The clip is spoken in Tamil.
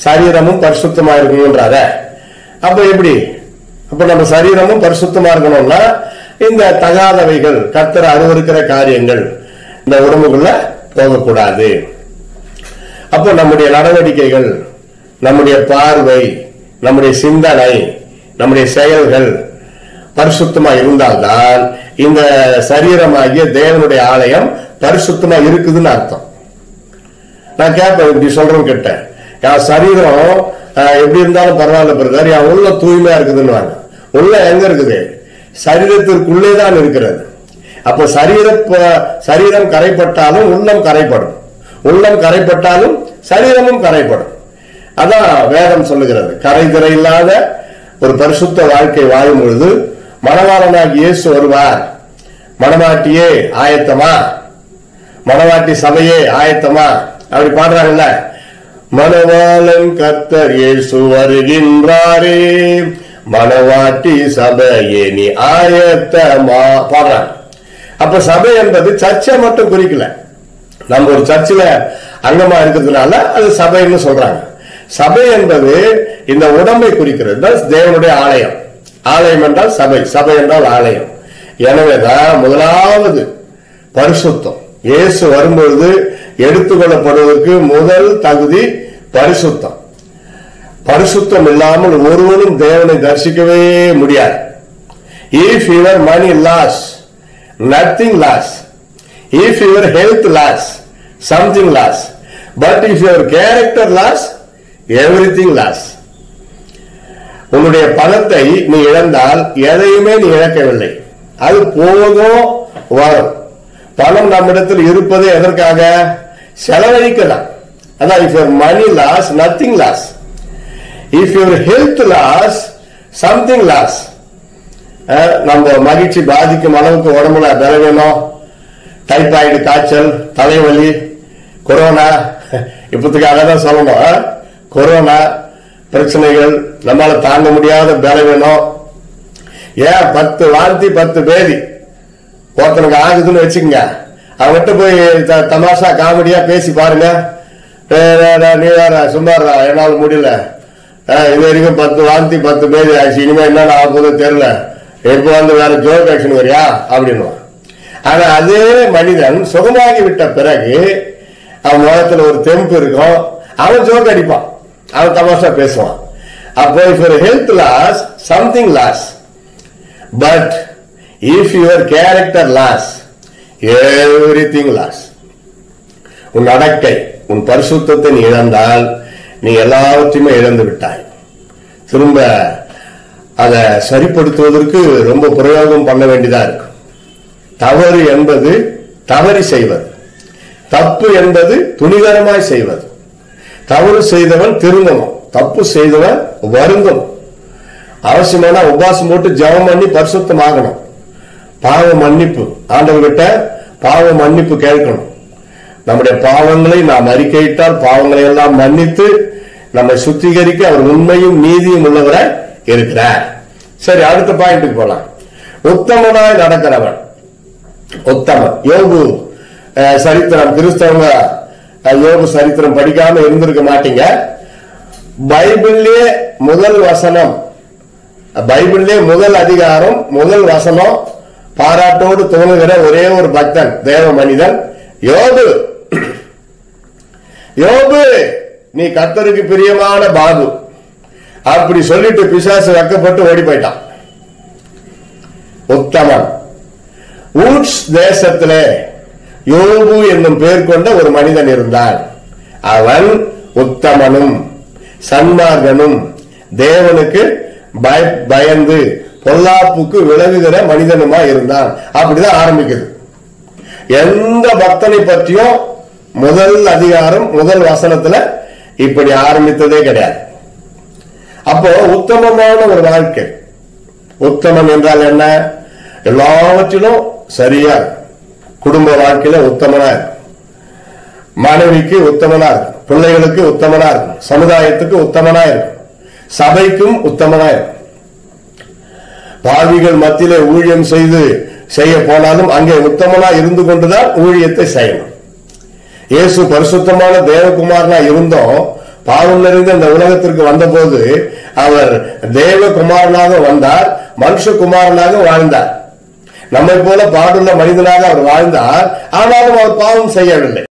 சரீரமும் பரிசுத்தமா இருக்கணும்ன்றார அப்ப எப்படி அப்ப நம்ம சரீரமும் பரிசுத்தமா இருக்கணும்னா இந்த தகாதவைகள் கத்தர் அருவருக்கிற காரியங்கள் இந்த உடம்புக்குள்ள போகக்கூடாது அப்போ நம்முடைய நடவடிக்கைகள் நம்முடைய பார்வை நம்முடைய சிந்தனை நம்முடைய செயல்கள் பரிசுத்தமா இருந்தால்தான் இந்த சரீரமாகிய தேவனுடைய ஆலயம் பரிசுத்தமா இருக்குதுன்னு அர்த்தம் நான் கேட்பேன் இப்படி சொல்றேன் கிட்ட என் சரீரம் அஹ், எப்படி இருந்தாலும் பரவாயில்ல பிரதர் என் உள்ள தூய்மையா இருக்குதுன்னு உள்ள எங்க இருக்குது சரீரத்திற்குள்ளே தான் இருக்கிறது அப்ப சரீர ப- சரீரம் கரைப்பட்டாலும் உள்ளம் கரைப்படும் உள்ளம் கரைப்பட்டாலும் சரீரமும் கரைப்படும் அதான் வேதம் சொல்லுகிறது கரை திரை இல்லாத ஒரு பரிசுத்த வாழ்க்கை வாழும் பொழுது மணவாளனாகி இயேசு வருவார் மணவாட்டியே ஆயத்தமா மணவாட்டி சபையே ஆயத்தமா அப்படி பாடுறாங்கல்ல மணவாளன் கர்த்தர் இயேசு வருகின்றாரே மணவாட்டி சபையே நீ ஆயத்தமா பாடுறாங்க அப்ப சபை என்பது சர்ச்சை மட்டும் குறிக்கல நம்ம ஒரு சர்ச்சில் அங்கமா இருக்கிறதுனால அது சபைன்னு சொல்றாங்க சபை என்பது இந்த உடம்பை குறிக்கிறது Thus தேவனுடைய ஆலயம் ஆலயம் என்றால் சபை சபை என்றால் ஆலயம் எனவேதான் முதலாவது பரிசுத்தம் இயேசு வரும்பொழுது எடுத்துக்கொள்ளப்படுவதற்கு முதல் தகுதி பரிசுத்தம் பரிசுத்தம் இல்லாமல் ஒருவனும் தேவனை தரிசிக்கவே முடியாது if your money loss nothing loss if your health loss something loss but if your character loss everything loss உன்னுடைய பணத்தை நீ இழந்தால் எதையுமே நீ இழக்கவில்லை அது போகும் வரும் பணம் நம்மிடத்தில் இருப்பது எதற்காக செலவழிக்கலாம் அதான் if your money loss nothing loss if your health loss something loss நம்ம மகிழ்ச்சி பாதிக்கும் அளவுக்கு உடம்புல பலவீனம் டைபாய்டு காய்ச்சல் தலைவலி கொரோனா இப்பத்துக்காக தான் சொல்லணும் ஆ? கொரோனா பிரச்சனைகள் நம்மால தாங்க முடியாத பலவீனம் ஏன் பத்து வாந்தி பத்து பேதி ஒருத்தனுக்கு ஆகுதுன்னு வச்சுக்கங்க அவன்கிட்ட போய் த- தமாஷா காமெடியா பேசி பாருங்க டேய், டேய், டேய், நீ வேற சும்மாறா என்னால முடியல அஹ், இது வரைக்கும் பத்து வாந்தி பத்து பேதி ஆச்சு இனிமே என்னென்ன ஆக போகுதோ தெரியல இப்போ வந்து வேற ஜோக் ஆக்ஷன் வரியா அப்படின்னு ஆனா அதே மனிதன் சுகமாகி விட்ட பிறகு அவன் முகத்துல ஒரு தெம்பு இருக்கும் அவன் ஜோக் அடிப்பான் அவன் தமாஷா பேசுவான் அப்போ if health loss something loss but if your character loss everything loss உன் நடக்கை உன் பரிசுத்தத்தை நீ இழந்தால் நீ எல்லாவற்றையுமே இழந்து விட்டாய் திரும்ப அதை சரிப்படுத்துவதற்கு ரொம்ப பிரயோகம் பண்ண வேண்டியதா இருக்கும் தவறு என்பது தவறி செய்வது தப்பு என்பது துணிகரமாய் செய்வது தவறு செய்தவன் திருந்தணும் தப்பு செய்தவன் வருந்தணும் அவசியமான உபாசம் போட்டு ஜெபம் பண்ணி பரிசுத்தமாகணும் பாவ மன்னிப்பு ஆண்டவர்கிட்ட பாவ மன்னிப்பு கேட்கணும் நம்முடைய பாவங்களை நாம் அறிக்கையிட்டால் பாவங்களை எல்லாம் மன்னித்து நம்மை சுத்திகரிக்க அவர் உண்மையும் நீதியும் உள்ளவராய் இருக்கிறார் சரி அடுத்த பாயிண்ட்டுக்கு போலாம் உத்தமனாய் நடக்கிறவன் உத்தமன் யோகு அஹ், சரித்திரம் கிறிஸ்தவங்க அஹ், யோகு சரித்திரம் படிக்காம இருந்திருக்க மாட்டீங்க பைபிள்லயே முதல் வசனம் பைபிள்லயே முதல் அதிகாரம் முதல் வசனம் பாராட்டோடு துவங்குகிற ஒரே ஒரு பக்தன் தேவ மனிதன் யோபு யோபு நீ கத்தருக்கு பிரியமான பாபு அப்படி சொல்லிட்டு பிசாசு வெக்கப்பட்டு ஓடி போயிட்டான் உத்தமன் ஊட்ஸ் தேசத்திலே யோபு என்னும் பெயர் கொண்ட ஒரு மனிதன் இருந்தான் அவன் உத்தமனும் சன்மார்கனும் தேவனுக்கு பய- பயந்து பொல்லாப்புக்கு விலகுகிற மனிதனுமா இருந்தான் அப்படிதான் ஆரம்பிக்குது எந்த பக்தனை பற்றியும் முதல் அதிகாரம் முதல் வசனத்துல இப்படி ஆரம்பித்ததே கிடையாது அப்போ உத்தமமான ஒரு வாழ்க்கை உத்தமன் என்றால் என்ன எல்லாவற்றிலும் சரியா இருக்கும். குடும்ப வாழ்க்கையில உத்தமனா இருக்கும் மனைவிக்கு உத்தமனா இருக்கும் பிள்ளைகளுக்கு உத்தமனா இருக்கும் சமுதாயத்துக்கு உத்தமனா இருக்கும் சபைக்கும் உத்தமனா இருக்கும் பாவிகள் மத்தியிலே ஊழியம் செய்து செய்ய போனாலும் அங்கே உத்தமனா இருந்து கொண்டுதான் ஊழியத்தை செய்யணும் இயேசு பரிசுத்தமான தேவகுமாரனா இருந்தோம் பாவம் நிறைந்த இந்த உலகத்திற்கு வந்தபோது அவர் தேவகுமாரனாக வந்தார் மனுஷகுமாரனாக வாழ்ந்தார் நம்மை போல பாடுள்ள மனிதனாக அவர் வாழ்ந்தார் ஆனாலும் அவர் பாவம் செய்யவில்லை